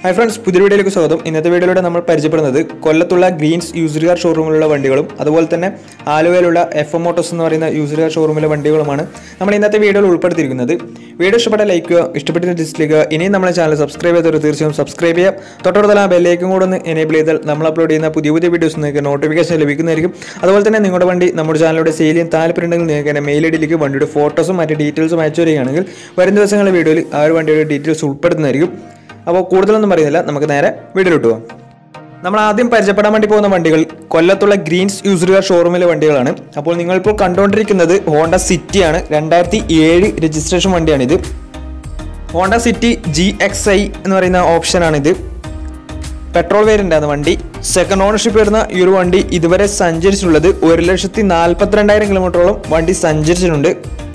hi friends പുതിയ വീഡിയോയിലേക്ക് സ്വാഗതം ഇന്നത്തെ വീഡിയോയിലൂടെ നമ്മൾ പരിചയപ്പെടുന്നത് കൊല്ലത്തുള്ള ഗ്രീൻസ് യൂസ്ഡ് കാർ ഷോറൂമിലുള്ള വണ്ടികളും അതുപോലെ തന്നെ ആലുവയിലുള്ള എഫ് എം മോട്ടോസ് എന്ന് പറയുന്ന യൂസ്ഡ് കാർ ഷോറൂമിലെ വണ്ടികളുമാണ് നമ്മൾ ഇന്നത്തെ വീഡിയോയിൽ ഉൾപ്പെടുത്തിയിരിക്കുന്നത് വീഡിയോ ഇഷ്ടപ്പെട്ട ലൈക്ക് ചെയ്യുക ഇഷ്ടപ്പെട്ട ഡിസ്ലൈക്ക് ഇനിയും നമ്മുടെ ചാനൽ സബ്സ്ക്രൈബ് ചെയ്തവർ തീർച്ചയായും സബ്സ്ക്രൈബ് ചെയ്യുക തൊട്ടടുത്തുള്ള ആ ബെല്ലേക്കും കൂടെ ഒന്ന് എനേബിൾ ചെയ്താൽ നമ്മൾ അപ്ലോഡ് ചെയ്യുന്ന പുതിയ പുതിയ വീഡിയോസ് നിങ്ങൾക്ക് നോട്ടിഫിക്കേഷൻ ലഭിക്കുന്നതായിരിക്കും അതുപോലെ തന്നെ നിങ്ങളുടെ വണ്ടി നമ്മുടെ ചാനലിലൂടെ സെയിൽ ചെയ്യാൻ താല്പര്യമുണ്ടെങ്കിൽ നിങ്ങൾക്ക് എൻ്റെ മെയിൽ ഐ ഡിയിലേക്ക് വണ്ടിയുടെ ഫോട്ടോസും മറ്റ് ഡീറ്റെയിൽസും അയച്ചു വരികയാണെങ്കിൽ വരും ദിവസങ്ങളിലെ വീഡിയോയിൽ ആ ഒരു വണ്ടിയുടെ ഡീറ്റെയിൽസ് ഉൾപ്പെടുത്തുന്നതായിരിക്കും അപ്പോൾ കൂടുതലൊന്നും പറയുന്നില്ല നമുക്ക് നേരെ വീഡിയോയിലോട്ട് പോകാം നമ്മൾ ആദ്യം പരിചയപ്പെടാൻ വേണ്ടി പോകുന്ന വണ്ടികൾ കൊല്ലത്തുള്ള ഗ്രീൻസ് യൂസ്ഡ് കാർ ഷോറൂമിലെ വണ്ടികളാണ് അപ്പോൾ നിങ്ങളിപ്പോൾ കണ്ടുകൊണ്ടിരിക്കുന്നത് ഹോണ്ട സിറ്റിയാണ് രണ്ടായിരത്തി ഏഴ് രജിസ്ട്രേഷൻ വണ്ടിയാണിത് Honda City G X I എന്ന് പറയുന്ന ഓപ്ഷനാണിത് പെട്രോൾ വേരിയൻ്റാണ് വണ്ടി സെക്കൻഡ് ഓണർഷിപ്പ് വരുന്ന ഈ ഒരു വണ്ടി ഇതുവരെ സഞ്ചരിച്ചിട്ടുള്ളത് ഒരു ലക്ഷത്തി നാൽപ്പത്തിരണ്ടായിരം കിലോമീറ്ററോളം വണ്ടി സഞ്ചരിച്ചിട്ടുണ്ട്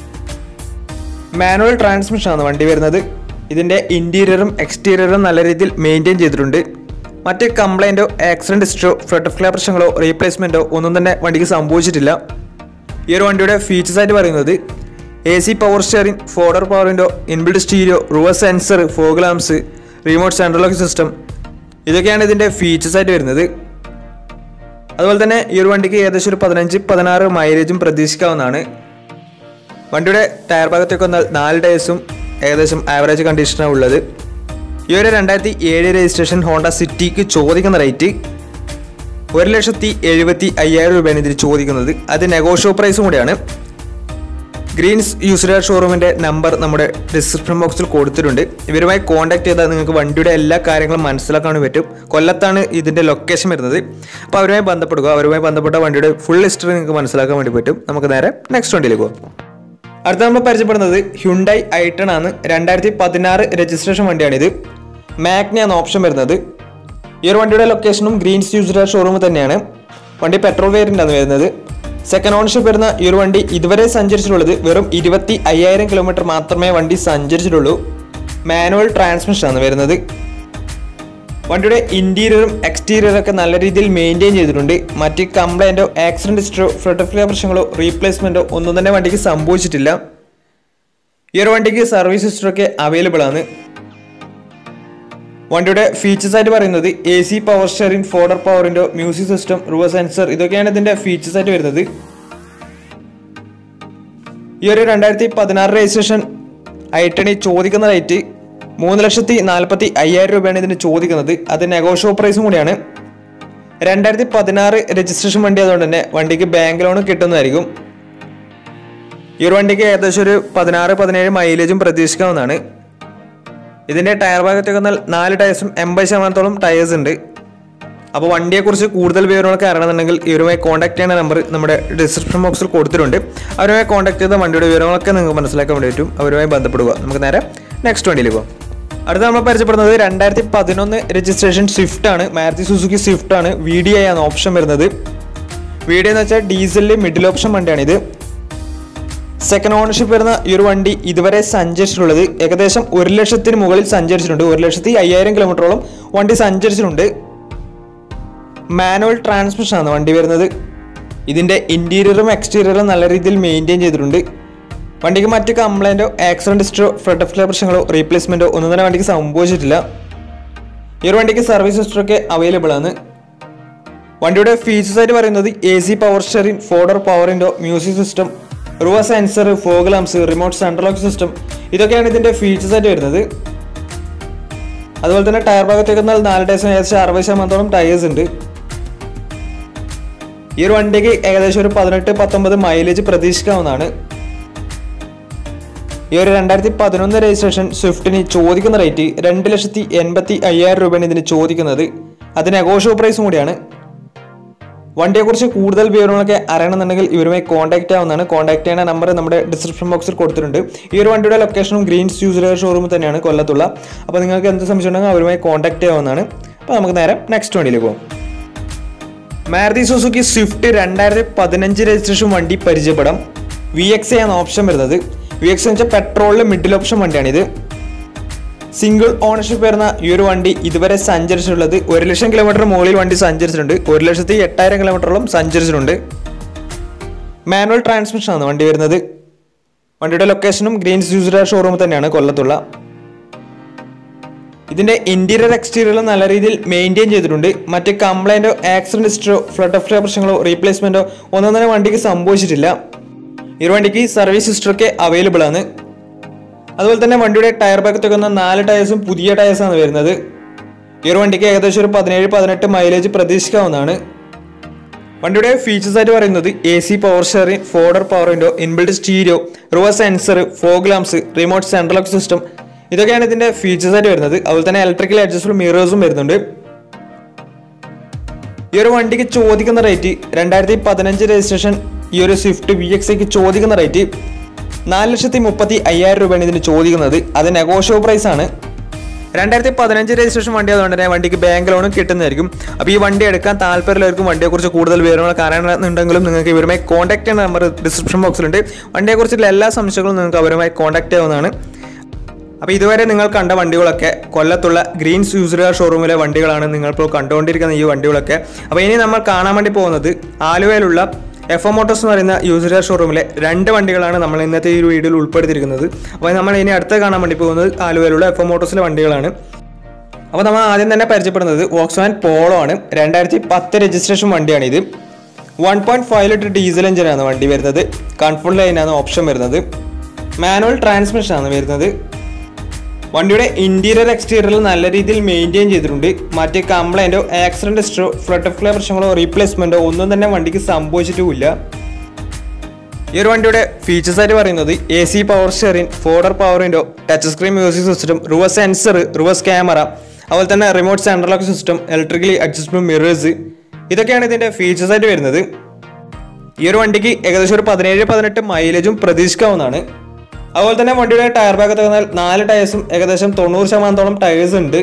മാനുവൽ ട്രാൻസ്മിഷൻ ആണ് വണ്ടി വരുന്നത് ഇതിൻ്റെ ഇൻറ്റീരിയറും എക്സ്റ്റീരിയറും നല്ല രീതിയിൽ മെയിൻറ്റെയിൻ ചെയ്തിട്ടുണ്ട് മറ്റ് കംപ്ലൈൻറ്റോ ആക്സിഡൻറ്റ് ഹിസ്റ്ററോ ഫ്ലഡ് ഫ്ലാ പ്രശ്നങ്ങളോ റീപ്ലേസ്മെൻറ്റോ ഒന്നും തന്നെ വണ്ടിക്ക് സംഭവിച്ചിട്ടില്ല ഈ ഒരു വണ്ടിയുടെ ഫീച്ചേഴ്സ് ആയിട്ട് പറയുന്നത് A C power steering four door power window inbuilt stereo reverse sensor fog lamps remote central lock system ഇതൊക്കെയാണ് ഇതിൻ്റെ ഫീച്ചേഴ്സ് ആയിട്ട് വരുന്നത് അതുപോലെ തന്നെ ഈ ഒരു വണ്ടിക്ക് ഏകദേശം ഒരു പതിനഞ്ച് പതിനാറ് മൈലേജും പ്രതീക്ഷിക്കാവുന്നതാണ് വണ്ടിയുടെ ടയർ ഭാഗത്തേക്ക് വന്നാൽ നാല് ടയേഴ്സും ഏകദേശം ആവറേജ് കണ്ടീഷനാണ് ഉള്ളത് ഈ ഒരു രണ്ടായിരത്തി ഏഴ് രജിസ്ട്രേഷൻ ഹോണ്ട സിറ്റിക്ക് ചോദിക്കുന്ന റേറ്റ് ഒരു ലക്ഷത്തി എഴുപത്തി അയ്യായിരം രൂപയാണ് ഇതിന് ചോദിക്കുന്നത് അത് നെഗോഷ്യോ പ്രൈസും കൂടിയാണ് ഗ്രീൻസ് യൂസ്ഡ് ഷോറൂമിൻ്റെ നമ്പർ നമ്മുടെ ഡിസ്ക്രിപ്ഷൻ ബോക്സിൽ കൊടുത്തിട്ടുണ്ട് ഇവരുമായി കോൺടാക്ട് ചെയ്താൽ നിങ്ങൾക്ക് വണ്ടിയുടെ എല്ലാ കാര്യങ്ങളും മനസ്സിലാക്കാൻ പറ്റും കൊല്ലത്താണ് ഇതിൻ്റെ ലൊക്കേഷൻ വരുന്നത് അപ്പോൾ അവരുമായി ബന്ധപ്പെടുക അവരുമായി ബന്ധപ്പെട്ട വണ്ടിയുടെ ഫുൾ ഹിസ്റ്ററി നിങ്ങൾക്ക് മനസ്സിലാക്കാൻ വേണ്ടി പറ്റും നമുക്ക് നേരെ നെക്സ്റ്റ് വണ്ടിയിലേക്ക് പോകാം അടുത്ത നമ്മൾ പരിചയപ്പെടുന്നത് ഹ്യുണ്ടായി ഐട്ടൺ ആണ് രണ്ടായിരത്തി പതിനാറ് രജിസ്ട്രേഷൻ വണ്ടിയാണിത് മാഗ്ന എന്ന ഓപ്ഷൻ വരുന്നത് ഈ ഒരു വണ്ടിയുടെ ലൊക്കേഷനും ഗ്രീൻസ് യൂസ്ഡ് ഷോറൂം തന്നെയാണ് വണ്ടി പെട്രോൾ വേരിയൻ്റ് ആണ് വരുന്നത് സെക്കൻഡ് ഓണർഷിപ്പ് വരുന്ന ഈ ഒരു വണ്ടി ഇതുവരെ സഞ്ചരിച്ചിട്ടുള്ളത് വെറും ഇരുപത്തി അയ്യായിരം കിലോമീറ്റർ മാത്രമേ വണ്ടി സഞ്ചരിച്ചിട്ടുള്ളൂ മാനുവൽ ട്രാൻസ്മിഷൻ ആണ് വരുന്നത് വണ്ടിയുടെ ഇന്റീരിയറും എക്സ്റ്റീരിയറും ഒക്കെ നല്ല രീതിയിൽ മെയിൻറ്റെയിൻ ചെയ്തിട്ടുണ്ട് മറ്റ് കംപ്ലൈൻറ്റോ ആക്സിഡന്റ് ഹിസ്റ്ററോ ഫ്ലഡ് പ്രശ്നങ്ങളോ റീപ്ലേസ്മെൻറ്റോ ഒന്നും തന്നെ വണ്ടിക്ക് സംഭവിച്ചിട്ടില്ല ഈ ഒരു വണ്ടിക്ക് സർവീസ് ഹിസ്റ്ററൊക്കെ അവൈലബിൾ ആണ് വണ്ടിയുടെ ഫീച്ചേഴ്സ് ആയിട്ട് പറയുന്നത് A C power steering four door പവറിൻ്റെ മ്യൂസിക് സിസ്റ്റം റിവർ സെൻസർ ഇതൊക്കെയാണ് ഇതിൻ്റെ ഫീച്ചേഴ്സ് ആയിട്ട് വരുന്നത് ഈ ഒരു രണ്ടായിരത്തി പതിനാറ് രജിസ്ട്രേഷൻ ഐട്ടണി ചോദിക്കുന്ന റേറ്റ് മൂന്ന് ലക്ഷത്തി നാൽപ്പത്തി അയ്യായിരം രൂപയാണ് ഇതിന് ചോദിക്കുന്നത് അത് നെഗോഷ്യോ പ്രൈസും കൂടിയാണ് രണ്ടായിരത്തി പതിനാറ് രജിസ്ട്രേഷൻ വണ്ടി അതുകൊണ്ട് തന്നെ വണ്ടിക്ക് ബാങ്ക് ലോൺ കിട്ടുന്നതായിരിക്കും ഈ ഒരു വണ്ടിക്ക് ഏകദേശം ഒരു പതിനാറ് പതിനേഴ് മൈലേജും പ്രതീക്ഷിക്കാവുന്നതാണ് ഇതിൻ്റെ ടയർ ഭാഗത്തേക്ക് വന്നാൽ നാല് ടയേഴ്സും എൺപത് ശതമാനത്തോളം ടയേഴ്സ് ഉണ്ട് അപ്പോൾ വണ്ടിയെക്കുറിച്ച് കൂടുതൽ വിവരങ്ങളൊക്കെ അറിയണമെന്നുണ്ടെങ്കിൽ ഇവരുമായി കോൺടാക്ട് ചെയ്യുന്ന നമ്പർ നമ്മുടെ ഡിസ്ക്രിപ്ഷൻ ബോക്സിൽ കൊടുത്തിട്ടുണ്ട് അവരുമായി കോൺടാക്ട് ചെയ്ത വണ്ടിയുടെ വിവരങ്ങളൊക്കെ നിങ്ങൾക്ക് മനസ്സിലാക്കാൻ വേണ്ടി പറ്റും അവരുമായി ബന്ധപ്പെടുക നമുക്ക് നേരെ നെക്സ്റ്റ് വണ്ടിയിൽ പോകാം അടുത്ത നമ്മൾ പരിചയപ്പെടുന്നത് രണ്ടായിരത്തി പതിനൊന്ന് രജിസ്ട്രേഷൻ സ്വിഫ്റ്റ് ആണ് മാരുതി സുസുക്കി സ്വിഫ്റ്റ് ആണ് വി ഡി ഐ ആണ് ഓപ്ഷൻ വരുന്നത് വി ഡി എന്ന് വെച്ചാൽ ഡീസലിൽ മിഡിൽ ഓപ്ഷൻ വണ്ടിയാണിത് സെക്കൻഡ് ഓണർഷിപ്പ് വരുന്ന ഈ ഒരു വണ്ടി ഇതുവരെ സഞ്ചരിച്ചിട്ടുള്ളത് ഏകദേശം ഒരു ലക്ഷത്തിന് മുകളിൽ സഞ്ചരിച്ചിട്ടുണ്ട് ഒരു ലക്ഷത്തി അയ്യായിരം കിലോമീറ്ററോളം വണ്ടി സഞ്ചരിച്ചിട്ടുണ്ട് മാനുവൽ ട്രാൻസ്മിഷൻ ആണ് വണ്ടി വരുന്നത് ഇതിൻ്റെ ഇൻറ്റീരിയറും എക്സ്റ്റീരിയറും നല്ല രീതിയിൽ മെയിൻറ്റെയിൻ ചെയ്തിട്ടുണ്ട് വണ്ടിക്ക് മറ്റ് കംപ്ലൈൻറ്റോ ആക്സിഡൻറ്റ് ഹിസ്റ്ററോ ഫ്ലഡ് ഫ്ലേ പ്രശ്നങ്ങളോ റീപ്ലേസ്മെൻറ്റോ ഒന്നും തന്നെ വണ്ടിക്ക് സംഭവിച്ചിട്ടില്ല ഈ ഒരു വണ്ടിക്ക് സർവീസ് ഹിസ്റ്ററൊക്കെ അവൈലബിൾ ആണ് വണ്ടിയുടെ ഫീച്ചേഴ്സ് ആയിട്ട് പറയുന്നത് A C power steering four door power window music system reverse sensor fog lamps remote central lock system ഇതൊക്കെയാണ് ഇതിൻ്റെ ഫീച്ചേഴ്സ് ആയിട്ട് വരുന്നത് അതുപോലെ തന്നെ ടയർ ഭാഗത്തേക്ക് വന്നാൽ നാല് ടയേഴ്സിന് ഏകദേശം അറുപത് ശതമാനത്തോളം ടയേഴ്സ് ഉണ്ട് ഈ ഒരു വണ്ടിക്ക് ഏകദേശം ഒരു പതിനെട്ട് പത്തൊമ്പത് മൈലേജ് പ്രതീക്ഷിക്കാവുന്നതാണ് ഈ ഒരു രണ്ടായിരത്തി പതിനൊന്ന് രജിസ്ട്രേഷൻ സ്വിഫ്റ്റിന് ചോദിക്കുന്ന റേറ്റ് രണ്ട് ലക്ഷത്തി എൺപത്തി അയ്യായിരം രൂപയാണ് ഇതിന് ചോദിക്കുന്നത് അത് നെഗോഷ്യോ പ്രൈസും കൂടിയാണ് വണ്ടിയെക്കുറിച്ച് കൂടുതൽ വിവരങ്ങളൊക്കെ അറിയണമെന്നുണ്ടെങ്കിൽ ഇവരുമായി കോൺടാക്ട് ആവുന്നതാണ് കോൺടാക്ട് ചെയ്യുന്ന നമ്പർ നമ്മുടെ ഡിസ്ക്രിപ്ഷൻ ബോക്സിൽ കൊടുത്തിട്ടുണ്ട് ഈ ഒരു വണ്ടിയുടെ ലൊക്കേഷനും ഗ്രീൻസ് യൂസർ ഷോറൂമിൽ തന്നെയാണ് കൊല്ലത്തുള്ള അപ്പോൾ നിങ്ങൾക്ക് എന്ത് സംശയം ഉണ്ടെങ്കിൽ അവരുമായി കോൺടാക്ട് ചെയ്യാവുന്നതാണ് അപ്പോൾ നമുക്ക് നേരെ നെക്സ്റ്റ് വണ്ടിയിലേക്ക് പോകും മാരുതി സുസുക്കി സ്വിഫ്റ്റ് രണ്ടായിരത്തി പതിനഞ്ച് രജിസ്ട്രേഷൻ വണ്ടി പരിചയപ്പെടാം വി എക്സ് ആണ് ഓപ്ഷൻ വരുന്നത് വി എക്സ് എന്ന് വെച്ചാൽ പെട്രോളിലെ മിഡിൽ ഓപ്ഷൻ വണ്ടിയാണിത് സിംഗിൾ ഓണർഷിപ്പ് വരുന്ന ഈ ഒരു വണ്ടി ഇതുവരെ സഞ്ചരിച്ചിട്ടുള്ളത് ഒരു ലക്ഷം കിലോമീറ്റർ മുകളിൽ വണ്ടി സഞ്ചരിച്ചിട്ടുണ്ട് ഒരു ലക്ഷത്തി എട്ടായിരം കിലോമീറ്ററോളം സഞ്ചരിച്ചിട്ടുണ്ട് മാനുവൽ ട്രാൻസ്മിഷൻ ആണ് വണ്ടി വരുന്നത് വണ്ടിയുടെ ലൊക്കേഷനും ഗ്രീൻസ് യൂസ്ഡ് ഷോറൂമിൽ തന്നെയാണ് കൊല്ലത്തുള്ള ഇതിന്റെ ഇന്റീരിയർ എക്സ്റ്റീരിയർ നല്ല രീതിയിൽ മെയിൻറ്റെയിൻ ചെയ്തിട്ടുണ്ട് മറ്റ് കംപ്ലൈന്റോ ആക്സിഡന്റ് ഹിസ്റ്ററോ ഫ്ലഡ് ഓഫ് പ്രശ്നങ്ങളോ റീപ്ലേസ്മെന്റോ ഒന്നും തന്നെ വണ്ടിക്ക് സംഭവിച്ചിട്ടില്ല ഈ ഒരു വണ്ടിക്ക് സർവീസ് ഹിസ്റ്ററൊക്കെ അവൈലബിൾ ആണ് അതുപോലെ തന്നെ വണ്ടിയുടെ ടയർ ഭാഗത്തൊക്കെ വന്ന നാല് ടയേഴ്സും പുതിയ ടയേഴ്സാണ് വരുന്നത് ഈ ഒരു വണ്ടിക്ക് ഏകദേശം ഒരു പതിനേഴ് പതിനെട്ട് മൈലേജ് പ്രതീക്ഷിക്കാവുന്നതാണ് വണ്ടിയുടെ ഫീച്ചേഴ്സ് ആയിട്ട് പറയുന്നത് A C power steering four door power window inbuilt stereo reverse sensor fog lamps remote central lock system ഇതൊക്കെയാണ് ഇതിന്റെ ഫീച്ചേഴ്സ് ആയിട്ട് വരുന്നത് അതുപോലെ തന്നെ ഇലക്ട്രിക്കൽ അഡ്ജസ്റ്റബിൾ മിറേഴ്സും വരുന്നുണ്ട് ഈ ഒരു വണ്ടിക്ക് ചോദിക്കുന്ന റേറ്റ് രണ്ടായിരത്തി പതിനഞ്ച് രജിസ്ട്രേഷൻ ഈ ഒരു സ്വിഫ്റ്റ് വി എക്സ് ഐക്ക് ചോദിക്കുന്ന റേറ്റ് നാല് ലക്ഷത്തി മുപ്പത്തി അയ്യായിരം രൂപയാണ് ഇതിന് ചോദിക്കുന്നത് അത് നെഗോഷ്യബിൾ പ്രൈസ് ആണ് രണ്ടായിരത്തി പതിനഞ്ച് രജിസ്ട്രേഷൻ വണ്ടി അതുകൊണ്ട് തന്നെ വണ്ടിക്ക് ബാങ്ക് ലോണും കിട്ടുന്നതായിരിക്കും അപ്പോൾ ഈ വണ്ടി എടുക്കാൻ താല്പര്യമുള്ളവർക്കും വണ്ടിയെക്കുറിച്ച് കൂടുതൽ വിവരങ്ങൾ കാണണമെന്നുണ്ടെങ്കിലും നിങ്ങൾക്ക് ഇവരുമായി കോൺടാക്ട് ചെയ്യുന്ന നമ്പർ ഡിസ്ക്രിപ്ഷൻ ബോക്സിലുണ്ട് വണ്ടിയെക്കുറിച്ചുള്ള എല്ലാ സംശയങ്ങളും നിങ്ങൾക്ക് അവരുമായി കോൺടാക്ട് ചെയ്യാവുന്നതാണ് അപ്പോൾ ഇതുവരെ നിങ്ങൾ കണ്ട വണ്ടികളൊക്കെ കൊല്ലത്തുള്ള ഗ്രീൻ സൂസറുക ഷോറൂമിലെ വണ്ടികളാണ് നിങ്ങളിപ്പോൾ കണ്ടുകൊണ്ടിരിക്കുന്ന ഈ വണ്ടികളൊക്കെ അപ്പോൾ ഇനി നമ്മൾ കാണാൻ വേണ്ടി പോകുന്നത് ആലുവയിലുള്ള എഫ് എം മോട്ടോഴ്സ് എന്ന് പറയുന്ന യൂസറുക ഷോറൂമിലെ രണ്ട് വണ്ടികളാണ് നമ്മൾ ഇന്നത്തെ ഈ ഒരു വീഡിയോയിൽ ഉൾപ്പെടുത്തിയിരിക്കുന്നത് അപ്പോൾ നമ്മൾ ഇനി അടുത്ത് കാണാൻ വേണ്ടി പോകുന്നത് ആലുവയിലുള്ള എഫ് എം മോട്ടോഴ്സിലെ വണ്ടികളാണ് അപ്പോൾ നമ്മൾ ആദ്യം തന്നെ പരിചയപ്പെടുന്നത് വോക്സ്വാൻ പോളോ ആണ് രണ്ടായിരത്തി പത്ത് രജിസ്ട്രേഷൻ വണ്ടിയാണിത് one point five litre diesel എഞ്ചിനാണ് വണ്ടി വരുന്നത് കൺഫോർട്ട് ലൈനാണ് ഓപ്ഷൻ വരുന്നത് മാനുവൽ ട്രാൻസ്മിഷൻ ആണ് വരുന്നത് വണ്ടിയുടെ ഇന്റീരിയർ എക്സ്റ്റീരിയറിൽ നല്ല രീതിയിൽ മെയിൻറ്റെയിൻ ചെയ്തിട്ടുണ്ട് മറ്റ് കംപ്ലൈൻറ്റോ ആക്സിഡന്റ് ഹിസ്റ്ററോ ഫ്ലഡ് ഓഫ് ക്ലിയർ പ്രശ്നങ്ങളോ റീപ്ലേസ്മെന്റോ ഒന്നും തന്നെ വണ്ടിക്ക് സംഭവിച്ചിട്ടുമില്ല ഈ ഒരു വണ്ടിയുടെ ഫീച്ചേഴ്സ് ആയിട്ട് പറയുന്നത് A C power steering four door power window touch screen music system reverse sensor reverse camera അതുപോലെ തന്നെ remote central lock system electrically adjustable mirrors ഇതൊക്കെയാണ് ഇതിന്റെ ഫീച്ചേഴ്സ് ആയിട്ട് വരുന്നത് ഈ ഒരു വണ്ടിക്ക് ഏകദേശം ഒരു പതിനേഴ് പതിനെട്ട് മൈലേജും പ്രതീക്ഷിക്കാവുന്നതാണ് അതുപോലെ തന്നെ വണ്ടിയുടെ ടയർ ഭാഗത്ത് വന്നാൽ നാല് ടയേഴ്സും ഏകദേശം തൊണ്ണൂറ് ശതമാനത്തോളം ടയേഴ്സ് ഉണ്ട്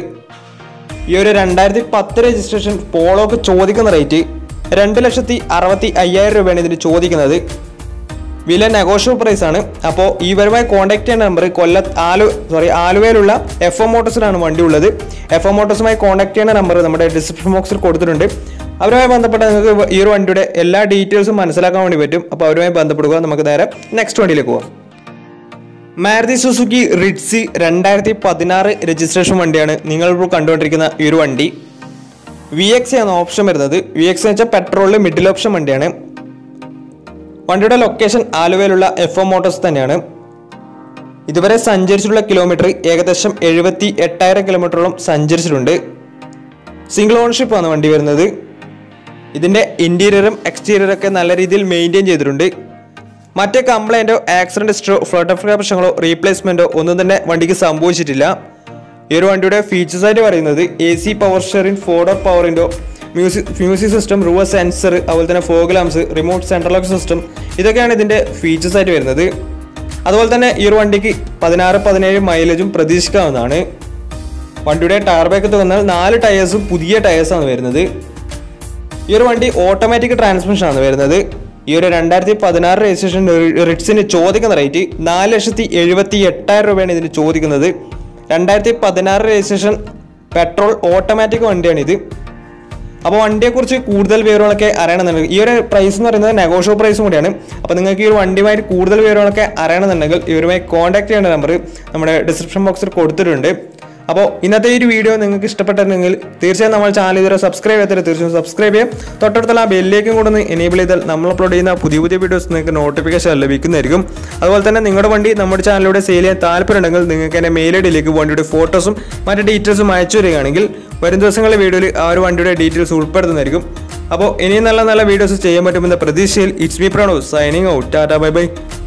ഈ ഒരു രണ്ടായിരത്തി പത്ത് രജിസ്ട്രേഷൻ പോളോക്ക് ചോദിക്കുന്ന റേറ്റ് രണ്ട് ലക്ഷത്തി അറുപത്തി അയ്യായിരം രൂപയാണ് ഇതിന് ചോദിക്കുന്നത് വില നെഗോഷ്യബിൾ പ്രൈസ് ആണ് അപ്പോൾ ഇവരുമായി കോൺടാക്ട് ചെയ്യേണ്ട നമ്പർ കൊല്ല ആലു സോറി ആലുവയിലുള്ള എഫ് എം മോട്ടോഴ്സിലാണ് വണ്ടി ഉള്ളത് എഫ് എം മോട്ടോഴ്സുമായി കോൺടാക്ട് ചെയ്യുന്ന നമ്പർ നമ്മുടെ ഡിസ്ക്രിപ്ഷൻ ബോക്സിൽ കൊടുത്തിട്ടുണ്ട് അവരുമായി ബന്ധപ്പെട്ട നിങ്ങൾക്ക് ഈ ഒരു വണ്ടിയുടെ എല്ലാ ഡീറ്റെയിൽസും മനസ്സിലാക്കാൻ വേണ്ടി പറ്റും അപ്പോൾ അവരുമായി ബന്ധപ്പെടുക നമുക്ക് നേരെ നെക്സ്റ്റ് വണ്ടിയിലേക്ക് പോകാം മാരുതി സുസുക്കി റിഡ്സി രണ്ടായിരത്തി പതിനാറ് രജിസ്ട്രേഷൻ വണ്ടിയാണ് നിങ്ങൾ ഇപ്പോൾ കണ്ടുകൊണ്ടിരിക്കുന്ന ഈ ഒരു വണ്ടി വി എക്സ് ആണ് ഓപ്ഷൻ വരുന്നത് വി എക്സ് എന്ന് വെച്ചാൽ പെട്രോളിൽ മിഡിൽ ഓപ്ഷൻ വണ്ടിയാണ് വണ്ടിയുടെ ലൊക്കേഷൻ ആലുവയിലുള്ള എഫ് എം മോട്ടോഴ്സ് തന്നെയാണ് ഇതുവരെ സഞ്ചരിച്ചിട്ടുള്ള കിലോമീറ്റർ ഏകദേശം എഴുപത്തി എട്ടായിരം കിലോമീറ്ററോളം സഞ്ചരിച്ചിട്ടുണ്ട് സിംഗിൾ ഓണർഷിപ്പ് ആണ് വണ്ടി വരുന്നത് ഇതിന്റെ ഇന്റീരിയറും എക്സ്റ്റീരിയറും ഒക്കെ നല്ല രീതിയിൽ മെയിൻറ്റെയിൻ ചെയ്തിട്ടുണ്ട് മറ്റേ കംപ്ലൈൻറ്റോ ആക്സിഡന്റ് ഹിസ്റ്ററോ ഫ്ലഡ് ഓഫ് പ്രശ്നങ്ങളോ റീപ്ലേസ്മെന്റോ ഒന്നും തന്നെ വണ്ടിക്ക് സംഭവിച്ചിട്ടില്ല ഈ ഒരു വണ്ടിയുടെ ഫീച്ചേഴ്സ് ആയിട്ട് പറയുന്നത് A C power steering four door power window music music system reverse sensor അതുപോലെ തന്നെ fog lamps remote central lock system ഇതൊക്കെയാണ് ഇതിന്റെ ഫീച്ചേഴ്സ് ആയിട്ട് വരുന്നത് അതുപോലെ തന്നെ ഈ ഒരു വണ്ടിക്ക് പതിനാറ് പതിനേഴ് മൈലേജും പ്രതീക്ഷിക്കാവുന്നതാണ് വണ്ടിയുടെ ടയർ ബാക്ക് വന്നാൽ നാല് ടയേഴ്സും പുതിയ ടയേഴ്സാണ് വരുന്നത് ഈ ഒരു വണ്ടി ഓട്ടോമാറ്റിക് ട്രാൻസ്മിഷൻ ആണ് വരുന്നത് ഈ ഒരു രണ്ടായിരത്തി പതിനാറ് രജിസ്ട്രേഷൻ റിറ്റ്സിന് ചോദിക്കുന്ന റേറ്റ് നാല് ലക്ഷത്തി എഴുപത്തി എട്ടായിരം രൂപയാണ് ഇതിന് ചോദിക്കുന്നത് രണ്ടായിരത്തി പതിനാറ് രജിസ്ട്രേഷൻ പെട്രോൾ ഓട്ടോമാറ്റിക് വണ്ടിയാണിത് അപ്പോൾ വണ്ടിയെക്കുറിച്ച് കൂടുതൽ വിവരങ്ങളൊക്കെ അറിയണമെന്നുണ്ടെങ്കിൽ ഈ ഒരു പ്രൈസ് എന്ന് പറയുന്നത് നെഗോഷ്യബിൾ പ്രൈസും കൂടിയാണ് അപ്പോൾ നിങ്ങൾക്ക് ഈ ഒരു വണ്ടിയുമായിട്ട് കൂടുതൽ വിവരങ്ങളൊക്കെ അറിയണമെന്നുണ്ടെങ്കിൽ ഇവരുമായി കോൺടാക്ട് ചെയ്യേണ്ട നമ്പർ നമ്മുടെ ഡിസ്ക്രിപ്ഷൻ ബോക്സിൽ കൊടുത്തിട്ടുണ്ട് അപ്പോൾ ഇന്നത്തെ ഈ ഒരു വീഡിയോ നിങ്ങൾക്ക് ഇഷ്ടപ്പെട്ടിട്ടുണ്ടെങ്കിൽ തീർച്ചയായും നമ്മൾ ചാനൽ ഇതുവരെ സബ്സ്ക്രൈബ് ചെയ്യാത്തവരെ തീർച്ചയായും സബ്സ്ക്രൈബ് ചെയ്യാം തൊട്ടടുത്തുള്ള ആ ബെല്ലിലേക്കും കൂടെ ഒന്ന് എനേബിൾ ചെയ്താൽ നമ്മൾ അപ്ലോഡ് ചെയ്യുന്ന പുതിയ പുതിയ വീഡിയോസ് നിങ്ങൾക്ക് നോട്ടിഫിക്കേഷൻ ലഭിക്കുന്നതായിരിക്കും അതുപോലെ തന്നെ നിങ്ങളുടെ വണ്ടി നമ്മുടെ ചാനലിലൂടെ സെയിൽ ചെയ്യാൻ താല്പര്യമുണ്ടെങ്കിൽ നിങ്ങൾക്ക് എൻ്റെ മെയിൽ ഐ ഡിയിലേക്ക് വണ്ടിയുടെ ഫോട്ടോസും മറ്റ് ഡീറ്റെയിൽസും അയച്ചു വരികയാണെങ്കിൽ വരും ദിവസങ്ങളിലെ വീഡിയോയിൽ ആ ഒരു വണ്ടിയുടെ ഡീറ്റെയിൽസ് ഉൾപ്പെടുത്തുന്നതായിരിക്കും അപ്പോൾ ഇനിയും നല്ല നല്ല വീഡിയോസ് ചെയ്യാൻ പറ്റുമെന്ന പ്രതീക്ഷയിൽ it's me Prano signing out tata bye by